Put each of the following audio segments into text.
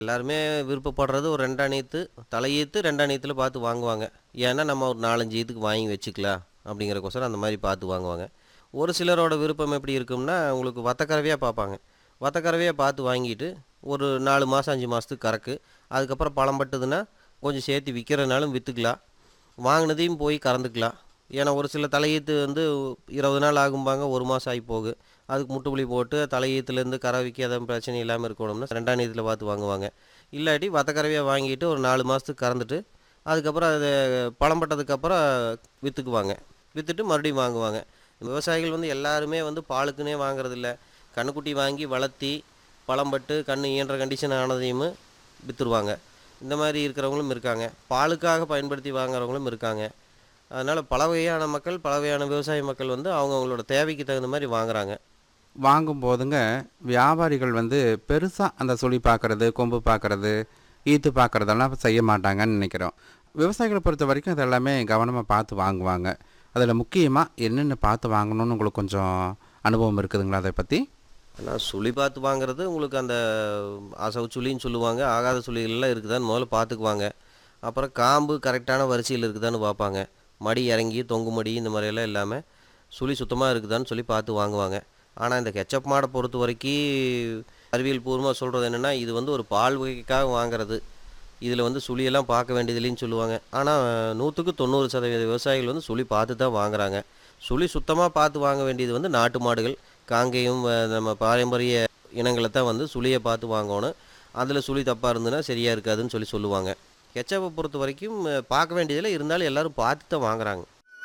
எல்லாருமே விருப்பப்படுறது ஒரு ரெண்டாணியத்து தலையீத்து ரெண்டாணியத்தில் பார்த்து வாங்குவாங்க ஏன்னா நம்ம ஒரு நாலஞ்சு ஈத்துக்கு வாங்கி வச்சுக்கலாம் அப்படிங்கிறக்கோசரம் அந்த மாதிரி பார்த்து வாங்குவாங்க ஒரு சிலரோட விருப்பம் எப்படி இருக்கும்னா உங்களுக்கு வத்தக்கறவையாக பார்ப்பாங்க வத்தக்கறவையாக பார்த்து வாங்கிட்டு ஒரு நாலு மாதம் அஞ்சு மாதத்துக்கு கறக்கு அதுக்கப்புறம் பழம் பட்டுதுன்னா கொஞ்சம் சேர்த்து விற்கிறனாலும் விற்றுக்கலாம் வாங்கினதையும் போய் கறந்துக்கலாம் ஏன்னா ஒரு சில தலையீத்து வந்து இருபது நாள் ஆகும்பாங்க ஒரு மாதம் ஆகி போகு அதுக்கு முட்டுப்புளி போட்டு தலையீத்துலேருந்து கரை விற்க எதுவும் பிரச்சனை இல்லாமல் இருக்கணும்னா ரெண்டாம் நீதியில் பார்த்து வாங்குவாங்க இல்லாட்டி வத்தக்கறவையாக வாங்கிட்டு ஒரு நாலு மாதத்துக்கு கறந்துட்டு அதுக்கப்புறம் அது பழம் பட்டதுக்கப்புறம் விற்றுக்குவாங்க விற்றுட்டு மறுபடியும் வாங்குவாங்க விவசாயிகள் வந்து எல்லாருமே வந்து பாலுக்குன்னே வாங்குறதில்ல கண்ணுக்குட்டி வாங்கி வளர்த்தி பழம் பட்டு கண் இயன்ற கண்டிஷன் ஆனதையும் விற்றுருவாங்க இந்த மாதிரி இருக்கிறவங்களும் இருக்காங்க பாலுக்காக பயன்படுத்தி வாங்குறவங்களும் இருக்காங்க அதனால் பல வகையான மக்கள் பல வகையான விவசாய மக்கள் வந்து அவங்கவுங்களோட தேவைக்கு தகுந்த மாதிரி வாங்குறாங்க வாங்கும் போதுங்க வியாபாரிகள் வந்து பெருசாக அந்த சுழி பார்க்கறது கொம்பு பார்க்கறது ஈத்து பார்க்கறதெல்லாம் செய்ய மாட்டாங்கன்னு நினைக்கிறோம் விவசாயிகளை பொறுத்த வரைக்கும் அதெல்லாமே கவனமாக பார்த்து வாங்குவாங்க அதில் முக்கியமாக என்னென்ன பார்த்து வாங்கணும்னு உங்களுக்கு கொஞ்சம் அனுபவம் இருக்குதுங்களா அதை பற்றி ஆனால் சுழி பார்த்து வாங்குறது உங்களுக்கு அந்த அசவு சுழின்னு சொல்லுவாங்க ஆகாத சுழிகள்லாம் இருக்குதான்னு முதல்ல பார்த்துக்குவாங்க அப்புறம் காம்பு கரெக்டான வரிசையில் இருக்குதான்னு பார்ப்பாங்க மடி இறங்கி தொங்கு மடி இந்த மாதிரியெல்லாம் இல்லாமல் சுழி சுத்தமாக இருக்குதான்னு சொல்லி பார்த்து வாங்குவாங்க ஆனால் இந்த கெச்சப் மாடை பொறுத்த வரைக்கும் அறிவியல் பூர்வமாக சொல்கிறது என்னென்னா இது வந்து ஒரு பால் வகைக்காக வாங்குறது இதில் வந்து சுழியெல்லாம் பார்க்க வேண்டியதில்லைன்னு சொல்லுவாங்க ஆனால் நூற்றுக்கு தொண்ணூறு சதவீத விவசாயிகள் வந்து சுழி பார்த்து தான் வாங்குறாங்க சுழி சுத்தமாக பார்த்து வாங்க வேண்டியது வந்து நாட்டு மாடுகள் காங்கேயம் அஹ், நம்ம பாரம்பரிய இனங்களை தான் வந்து சுழியை பார்த்து வாங்கணும் அதில் சுழி தப்பாக இருந்ததுன்னா சரியாக இருக்காதுன்னு சொல்லி சொல்லுவாங்க கெச்சப்பை பொறுத்த வரைக்கும் அஹ், பார்க்க வேண்டியதில்லை இருந்தாலும் எல்லாரும் பார்த்து தான் வாங்குறாங்க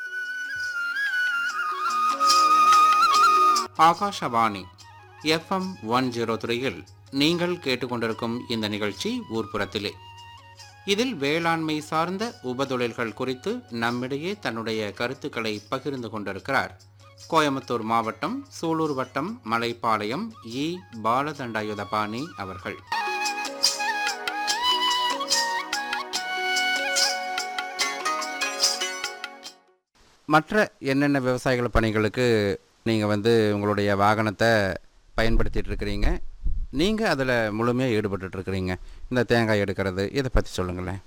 ஆகாஷவாணி எஃப்எம் ஒன் ஜீரோ த்ரீயில் நீங்கள் கேட்டுக்கொண்டிருக்கும் இந்த நிகழ்ச்சி ஊர்ப்புறத்திலே இதில் வேளாண்மை சார்ந்த உபதொழில்கள் குறித்து நம்மிடையே தன்னுடைய கருத்துக்களை பகிர்ந்து கொண்டிருக்கிறார் கோயம்புத்தூர் மாவட்டம் சூலூர் வட்டம் மலைப்பாளையம் இ பாலதண்டாயுதபாணி அவர்கள் மற்ற என்னென்ன விவசாயிகள் பணிகளுக்கு நீங்கள் வந்து உங்களுடைய வாகனத்தை பயன்படுத்திட்டு இருக்கிறீங்க நீங்கள் அதில் முழுமையாக ஈடுபட்டுட்டு இருக்கிறீங்க இந்த தேங்காய் எடுக்கிறது இதை பற்றி சொல்லுங்களேன்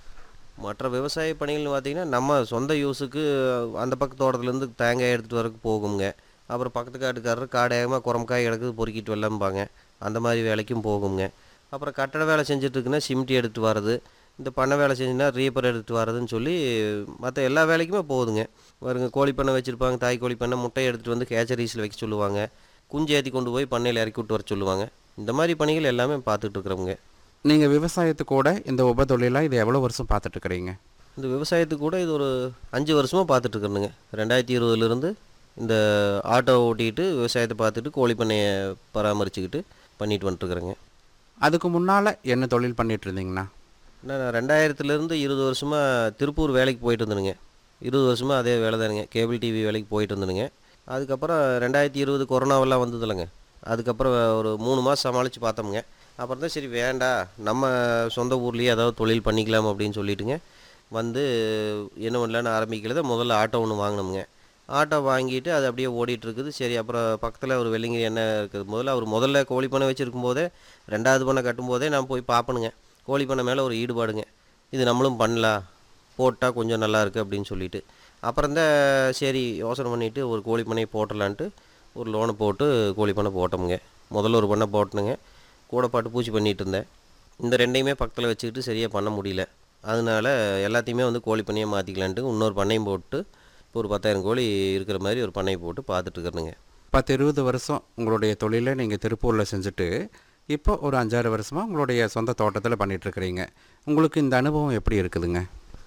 மற்ற விவசாய பணிகள்னு பார்த்தீங்கன்னா நம்ம சொந்த யூஸுக்கு அந்த பக்க தோட்டத்துலேருந்து தேங்காய் எடுத்துகிட்டு வரக்கு போகுங்க அப்புறம் பக்கத்து காட்டுக்காரர் காடையமாக குரமக்காய் எடுக்குது பொறுக்கிட்டு வரலாம்பாங்க அந்த மாதிரி வேலைக்கும் போகுங்க அப்புறம் கட்டட வேலை செஞ்சுட்டு இருக்குன்னா சிமெண்ட் எடுத்துகிட்டு வர்றது இந்த பண்ணை வேலை செஞ்சுன்னா ரீப்பர் எடுத்துகிட்டு வர்றதுன்னு சொல்லி மற்ற எல்லா வேலைக்குமே போகுதுங்க பாருங்க கோழி பண்ணை வச்சுருப்பாங்க தாய் கோழி பண்ணை முட்டையை எடுத்துகிட்டு வந்து கேச்சரிஸில் வைக்க சொல்லுவாங்க குஞ்சு ஏற்றி கொண்டு போய் பண்ணையில் இறக்கி விட்டு வர சொல்லுவாங்க இந்த மாதிரி பணிகள் எல்லாமே பார்த்துட்டு இருக்கிறவங்க நீங்கள் விவசாயத்து கூட இந்த உபதொழிலாக இது எவ்வளோ வருஷம் பார்த்துட்டு இருக்கிறீங்க இந்த விவசாயத்துக்கு கூட இது ஒரு அஞ்சு வருஷமாக பார்த்துட்டு இருக்கிறேனுங்க ரெண்டாயிரத்தி இருபதுலேருந்து இந்த ஆட்டோ ஓட்டிக்கிட்டு விவசாயத்தை பார்த்துட்டு கோழி பண்ணையை பராமரிச்சுக்கிட்டு பண்ணிட்டு வந்துட்டுருக்குறேங்க அதுக்கு முன்னால் என்ன தொழில் பண்ணிட்டு இருந்தீங்கண்ணா நான் ரெண்டாயிரத்துலேருந்து இருபது வருஷமாக திருப்பூர் வேலைக்கு போயிட்டு இருந்தேனுங்க இருபது வருஷமாக அதே வேலை தானுங்க கேபிள் டிவி வேலைக்கு போயிட்டு இருந்தேனுங்க அதுக்கப்புறம் ரெண்டாயிரத்தி இருபது கொரோனாவெல்லாம் வந்தது இல்லைங்க அதுக்கப்புறம் ஒரு மூணு மாதம் சமாளித்து பார்த்தோமுங்க அப்புறம் தான் சரி வேண்டாம் நம்ம சொந்த ஊர்லேயே ஏதாவது தொழில் பண்ணிக்கலாம் அப்படின்னு சொல்லிட்டுங்க வந்து என்ன பண்ணலான்னு ஆரம்பிக்கிறத முதல்ல ஆட்டோ ஒன்று வாங்கினோமுங்க ஆட்டோ வாங்கிட்டு அது அப்படியே ஓடிட்டு இருக்குது சரி அப்புறம் பக்கத்தில் ஒரு வெள்ளிங்கிரி என்ன இருக்குது முதல்ல அவர் முதல்ல கோழி பண்ணை வச்சுருக்கும் போதே ரெண்டாவது பண்ணை கட்டும்போதே நான் போய் பார்ப்பனுங்க கோழி பண்ணை மேலே ஒரு ஈடுபாடுங்க இது நம்மளும் பண்ணலாம் போட்டால் கொஞ்சம் நல்லா இருக்கு அப்படின்னு சொல்லிட்டு அப்புறம் தான் சரி யோசனை பண்ணிவிட்டு ஒரு கோழி பண்ணையை போட்டலான்ட்டு ஒரு லோனை போட்டு கோழி பண்ணை போட்டோமுங்க முதல்ல ஒரு பண்ணை போட்டனுங்க கூட பாட்டு பூச்சி பண்ணிகிட்டு இருந்தேன் இந்த ரெண்டையுமே பக்கத்தில் வச்சுக்கிட்டு சரியாக பண்ண முடியல அதனால எல்லாத்தையுமே வந்து கோழி பண்ணையை மாற்றிக்கலான்ட்டு இன்னொரு பண்ணையும் போட்டு இப்போ ஒரு பத்தாயிரம் கோழி இருக்கிற மாதிரி ஒரு பண்ணையை போட்டு பார்த்துட்டு இருக்கிறேனுங்க பத்து இருபது வருஷம் உங்களுடைய தொழிலை நீங்கள் திருப்பூரில் செஞ்சுட்டு இப்போ ஒரு அஞ்சாறு வருஷமாக உங்களுடைய சொந்த தோட்டத்தில் பண்ணிட்டு இருக்கிறீங்க உங்களுக்கு இந்த அனுபவம் எப்படி இருக்குதுங்க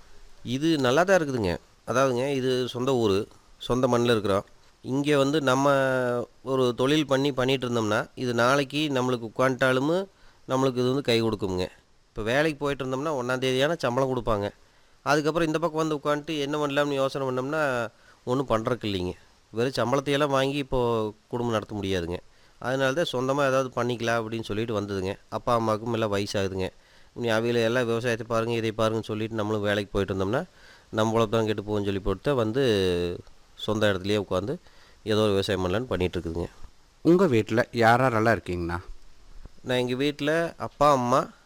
இது நல்லா தான் இருக்குதுங்க அதாவதுங்க இது சொந்த ஊர் சொந்த மண்ணில் இருக்கிறோம் இங்கே வந்து நம்ம ஒரு தொழில் பண்ணி பண்ணிட்டு இருந்தோம்னா இது நாளைக்கு நம்மளுக்கு உட்காந்துட்டாலும் நம்மளுக்கு இது வந்து கை கொடுக்குங்க இப்போ வேலைக்கு போயிட்டு இருந்தோம்னா ஒன்றாந்தேதியான சம்பளம் கொடுப்பாங்க அதுக்கப்புறம் இந்த பக்கம் வந்து உட்காந்துட்டு என்ன பண்ணலாம்னு யோசனை பண்ணோம்னா ஒன்றும் பண்ணுறக்கு இல்லைங்க வெறும் சம்பளத்தையெல்லாம் வாங்கி இப்போது குடும்பம் நடத்த முடியாதுங்க அதனால தான் சொந்தமாக ஏதாவது பண்ணிக்கலாம் அப்படின்னு சொல்லிட்டு வந்ததுங்க அப்பா அம்மாவுக்கும் எல்லாம் வயசாகுதுங்க நீ அவையில் எல்லாம் விவசாயத்தை பாருங்கள் இதை பாருங்கன்னு சொல்லிட்டு நம்மளும் வேலைக்கு போயிட்டு இருந்தோம்னா நம்மள தான் கெட்டு போகும்னு சொல்லி போட்டு தான் வந்து சொந்த இடத்துலையே உட்காந்து ஏதோ ஒரு விவசாயம் பண்ணலான்னு பண்ணிட்டு இருக்குதுங்க உங்கள் வீட்டில் யாரெல்லாம் இருக்கீங்கண்ணா நான் எங்கள் வீட்டில் அப்பா அம்மா